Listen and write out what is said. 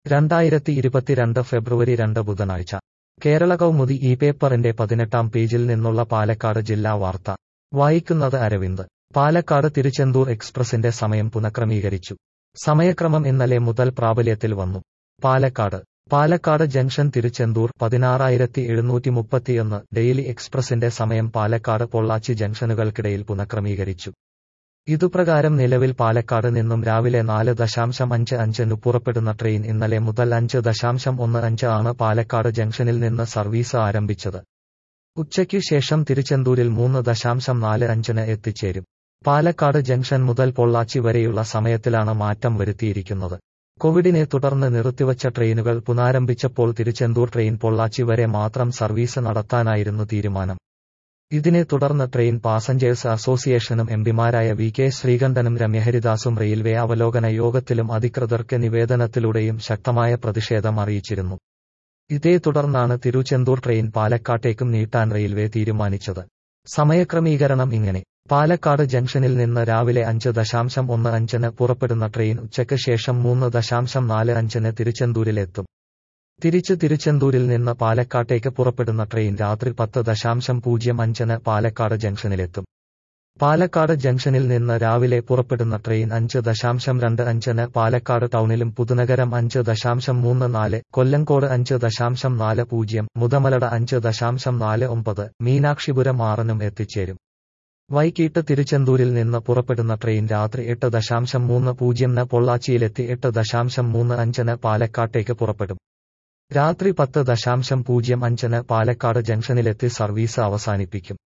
രണ്ടായിരത്തി ഇരുപത്തിരണ്ട് ഫെബ്രുവരി രണ്ട് ബുധനാഴ്ച കേരള കൗമുദി ഈ പേപ്പറിന്റെ പതിനെട്ടാം പേജിൽ നിന്നുള്ള പാലക്കാട് ജില്ലാ വാർത്ത വായിക്കുന്നത് അരവിന്ദ് പാലക്കാട് തിരുച്ചെന്തൂർ എക്സ്പ്രസിന്റെ സമയം പുനഃക്രമീകരിച്ചു സമയക്രമം ഇന്നലെ മുതൽ പ്രാബല്യത്തിൽ വന്നു പാലക്കാട് പാലക്കാട് ജംഗ്ഷൻ തിരുച്ചെന്തൂർ പതിനാറായിരത്തി എഴുന്നൂറ്റി മുപ്പത്തിയൊന്ന് ഡെയിലി എക്സ്പ്രസിന്റെ സമയം പാലക്കാട് പൊള്ളാച്ചി ജംഗ്ഷനുകൾക്കിടയിൽ പുനഃക്രമീകരിച്ചു ഇതുപ്രകാരം നിലവിൽ പാലക്കാട് നിന്നും രാവിലെ നാല് ദശാംശം അഞ്ച് അഞ്ചിന് പുറപ്പെടുന്ന ട്രെയിൻ ഇന്നലെ മുതൽ അഞ്ച് ദശാംശം ഒന്ന് അഞ്ച് ആണ് പാലക്കാട് ജംഗ്ഷനിൽ നിന്ന് സർവീസ് ആരംഭിച്ചത് ഉച്ചയ്ക്കു ശേഷം തിരുച്ചെന്തൂരിൽ മൂന്ന് ദശാംശം നാല് അഞ്ചിന് എത്തിച്ചേരും പാലക്കാട് ജംഗ്ഷൻ മുതൽ പൊള്ളാച്ചി വരെയുള്ള സമയത്തിലാണ് മാറ്റം വരുത്തിയിരിക്കുന്നത് കോവിഡിനെ തുടർന്ന് നിർത്തിവച്ച ട്രെയിനുകൾ പുനരാരംഭിച്ചപ്പോൾ തിരുച്ചെന്തൂർ ട്രെയിൻ പൊള്ളാച്ചി വരെ മാത്രം സർവീസ് നടത്താനായിരുന്നു തീരുമാനം ഇതിനെ തുടർന്ന് ട്രെയിൻ പാസഞ്ചേഴ്സ് അസോസിയേഷനും എംപിമാരായ വി കെ ശ്രീകണ്ഠനും രമ്യഹരിദാസും റെയിൽവേ അവലോകന യോഗത്തിലും അധികൃതർക്ക് നിവേദനത്തിലൂടെയും ശക്തമായ പ്രതിഷേധം അറിയിച്ചിരുന്നു ഇതേ തുടർന്നാണ് തിരുച്ചെന്തൂർ ട്രെയിൻ പാലക്കാട്ടേക്കും നീട്ടാൻ റെയിൽവേ തീരുമാനിച്ചത് സമയക്രമീകരണം ഇങ്ങനെ പാലക്കാട് ജംഗ്ഷനിൽ നിന്ന് രാവിലെ അഞ്ച് ദശാംശം ഒന്ന് അഞ്ചിന് പുറപ്പെടുന്ന ട്രെയിൻ ഉച്ചയ്ക്ക് ശേഷം മൂന്ന് ദശാംശം നാല് അഞ്ചിന് തിരുച്ചെന്തൂരിലെത്തും തിരിച്ച് തിരുച്ചെന്തൂരിൽ നിന്ന് പാലക്കാട്ടേക്ക് പുറപ്പെടുന്ന ട്രെയിൻ രാത്രി പത്ത് ദശാംശം പൂജ്യം അഞ്ചിന് പാലക്കാട് ജംഗ്ഷനിലെത്തും പാലക്കാട് ജംഗ്ഷനിൽ നിന്ന് രാവിലെ പുറപ്പെടുന്ന ട്രെയിൻ അഞ്ച് ദശാംശം രണ്ട് അഞ്ചിന് പാലക്കാട് ടൗണിലും പുതുനഗരം അഞ്ച് ദശാംശം മൂന്ന് നാല് കൊല്ലങ്കോട് അഞ്ച് ദശാംശം നാല് പൂജ്യം മുതമലട അഞ്ച് ദശാംശം നാല് ഒമ്പത് മീനാക്ഷിപുരം ആറിനും എത്തിച്ചേരും വൈകിട്ട് തിരുച്ചെന്തൂരിൽ നിന്ന് പുറപ്പെടുന്ന ട്രെയിൻ രാത്രി എട്ട് ദശാംശം മൂന്ന് പൂജ്യംന് പൊള്ളാച്ചിയിലെത്തി എട്ട് ദശാംശം മൂന്ന് അഞ്ചിന് പാലക്കാട്ടേക്ക് പുറപ്പെടും രാത്രി പത്ത് ദശാംശം പൂജ്യം അഞ്ചിന് പാലക്കാട് ജംഗ്ഷനിലെത്തി സർവീസ് അവസാനിപ്പിക്കും